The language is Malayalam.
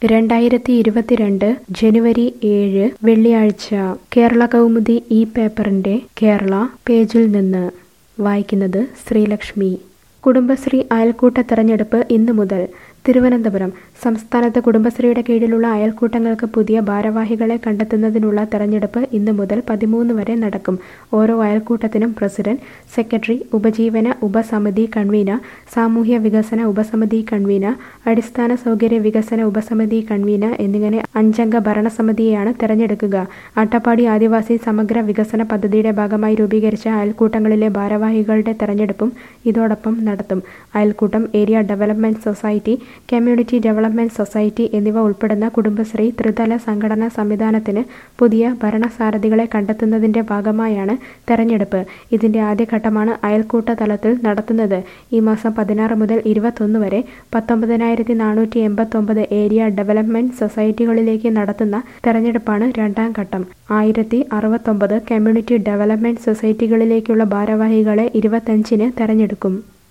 രണ്ടായിരത്തി ഇരുപത്തിരണ്ട് ജനുവരി ഏഴ് വെള്ളിയാഴ്ച കേരള കൗമുദി ഈ പേപ്പറിന്റെ കേരള പേജിൽ നിന്ന് വായിക്കുന്നത് ശ്രീലക്ഷ്മി കുടുംബശ്രീ അയൽക്കൂട്ട തെരഞ്ഞെടുപ്പ് ഇന്നു മുതൽ തിരുവനന്തപുരം സംസ്ഥാനത്ത് കുടുംബശ്രീയുടെ കീഴിലുള്ള അയൽക്കൂട്ടങ്ങൾക്ക് പുതിയ ഭാരവാഹികളെ കണ്ടെത്തുന്നതിനുള്ള തെരഞ്ഞെടുപ്പ് ഇന്നു മുതൽ പതിമൂന്ന് വരെ നടക്കും ഓരോ അയൽക്കൂട്ടത്തിനും പ്രസിഡന്റ് സെക്രട്ടറി ഉപജീവന ഉപസമിതി കൺവീനർ സാമൂഹ്യ വികസന ഉപസമിതി കൺവീനർ അടിസ്ഥാന സൗകര്യ വികസന ഉപസമിതി കൺവീനർ എന്നിങ്ങനെ അഞ്ചംഗ ഭരണസമിതിയെയാണ് തെരഞ്ഞെടുക്കുക അട്ടപ്പാടി ആദിവാസി സമഗ്ര വികസന പദ്ധതിയുടെ ഭാഗമായി രൂപീകരിച്ച അയൽക്കൂട്ടങ്ങളിലെ ഭാരവാഹികളുടെ തെരഞ്ഞെടുപ്പും ഇതോടൊപ്പം നടത്തും അയൽക്കൂട്ടം area development society community development society എന്നിവ ഉൾപ്പെടുന്ന കുടുംബശ്രീ ത്രിതല സംഘടനാ സംവിധാനത്തിന് പുതിയ ഭരണസാരഥികളെ കണ്ടെത്തുന്നതിന്റെ ഭാഗമായാണ് തെരഞ്ഞെടുപ്പ് ഇതിന്റെ ആദ്യഘട്ടമാണ് അയൽക്കൂട്ട തലത്തിൽ നടത്തുന്നത് ഈ മാസം പതിനാറ് മുതൽ ഇരുപത്തൊന്ന് വരെ പത്തൊമ്പതിനായിരത്തി നാനൂറ്റി എൺപത്തൊമ്പത് ഏരിയ ഡെവലപ്മെന്റ് സൊസൈറ്റികളിലേക്ക് നടത്തുന്ന തെരഞ്ഞെടുപ്പാണ് രണ്ടാം ഘട്ടം ആയിരത്തി അറുപത്തൊമ്പത് കമ്മ്യൂണിറ്റി ഡെവലപ്മെന്റ് സൊസൈറ്റികളിലേക്കുള്ള ഭാരവാഹികളെ ഇരുപത്തഞ്ചിന് തെരഞ്ഞെടുക്കും